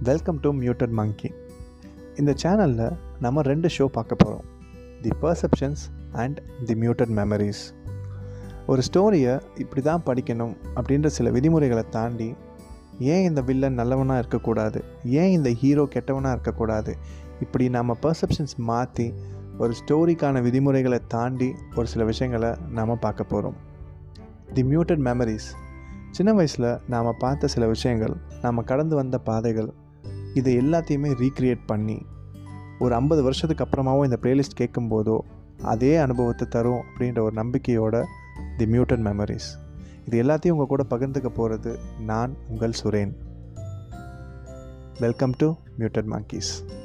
welcome to muted மங்கி இந்த சேனலில் நம்ம ரெண்டு ஷோ பார்க்க போகிறோம் the perceptions and the muted memories ஒரு ஸ்டோரியை இப்படி தான் படிக்கணும் அப்படின்ற சில விதிமுறைகளை தாண்டி ஏன் இந்த வில்லன் நல்லவனாக இருக்கக்கூடாது ஏன் இந்த ஹீரோ கெட்டவனாக இருக்கக்கூடாது இப்படி நம்ம பர்செப்ஷன்ஸ் மாற்றி ஒரு ஸ்டோரிக்கான விதிமுறைகளை தாண்டி ஒரு சில விஷயங்களை நாம் பார்க்க போகிறோம் தி மியூட்டட் மெமரிஸ் சின்ன வயசில் நாம் பார்த்த சில விஷயங்கள் நாம் கடந்து வந்த பாதைகள் இதை எல்லாத்தையுமே ரீக்ரியேட் பண்ணி ஒரு ஐம்பது வருஷத்துக்கு அப்புறமாவும் இந்த பிளேலிஸ்ட் கேட்கும்போதோ அதே அனுபவத்தை தரும் அப்படின்ற ஒரு நம்பிக்கையோட தி மியூட்டட் மெமரிஸ் இது எல்லாத்தையும் உங்கள் கூட பகிர்ந்துக்க போகிறது நான் உங்கள் Suren welcome to muted monkeys